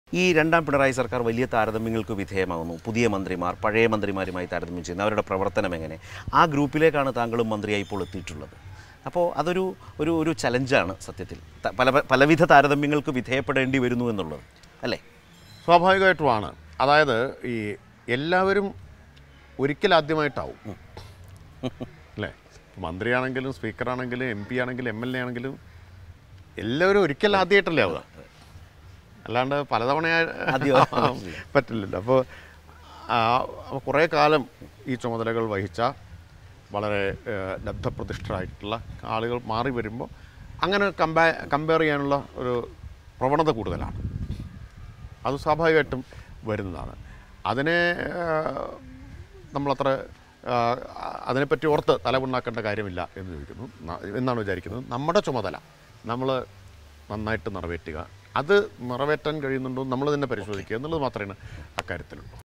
ഈ രണ്ടാം പിണറായി സർക്കാർ വലിയ താരതമ്യങ്ങൾക്ക് വിധേയമാകുന്നു പുതിയ മന്ത്രിമാർ പഴയ മന്ത്രിമാരുമായി താരതമ്യം ചെയ്യുന്നു അവരുടെ പ്രവർത്തനം എങ്ങനെ ആ ഗ്രൂപ്പിലേക്കാണ് താങ്കളും മന്ത്രിയായി ഇപ്പോൾ എത്തിയിട്ടുള്ളത് അപ്പോൾ അതൊരു ഒരു ഒരു ചലഞ്ചാണ് സത്യത്തിൽ ത- പല പലവിധ താരതമ്യങ്ങൾക്ക് വിധേയപ്പെടേണ്ടി വരുന്നു എന്നുള്ളത് അല്ലേ സ്വാഭാവികമായിട്ടുമാണ് അതായത് ഈ എല്ലാവരും ഒരിക്കൽ ആദ്യമായിട്ടാവും അല്ലേ മന്ത്രിയാണെങ്കിലും സ്പീക്കറാണെങ്കിലും എം പി ആണെങ്കിലും എം എൽ എ ആണെങ്കിലും എല്ലാവരും ഒരിക്കൽ ആദ്യമായിട്ടല്ലേ ആവുക അല്ലാണ്ട് പലതവണ ആദ്യം- പറ്റില്ലല്ലോ അപ്പോൾ കുറേ കാലം ഈ ചുമതലകൾ വഹിച്ച വളരെ ഏഹ്, ലബ്ധപ്രതിഷ്ഠരായിട്ടുള്ള ആളുകൾ മാറി വരുമ്പോൾ അങ്ങനെ കമ്പാ കമ്പയർ ചെയ്യാനുള്ള ഒരു പ്രവണത കൂടുതലാണ് അത് സ്വാഭാവികമായിട്ടും വരുന്നതാണ് അതിനെ ഏഹ്, നമ്മളത്ര ഏഹ്, അതിനെപ്പറ്റി ഓർത്ത് തലമുണ്ടാക്കേണ്ട കാര്യമില്ല എന്ന് ചോദിക്കുന്നു ന- എന്നാണ് വിചാരിക്കുന്നത് നമ്മുടെ ചുമതല നമ്മൾ നന്നായിട്ട് നിറവേറ്റുക അത് നിറവേറ്റാൻ കഴിയുന്നുണ്ടോ നമ്മൾ തന്നെ പരിശോധിക്കുക എന്നുള്ളത് മാത്രമേ അക്കാര്യത്തിലുള്ളൂ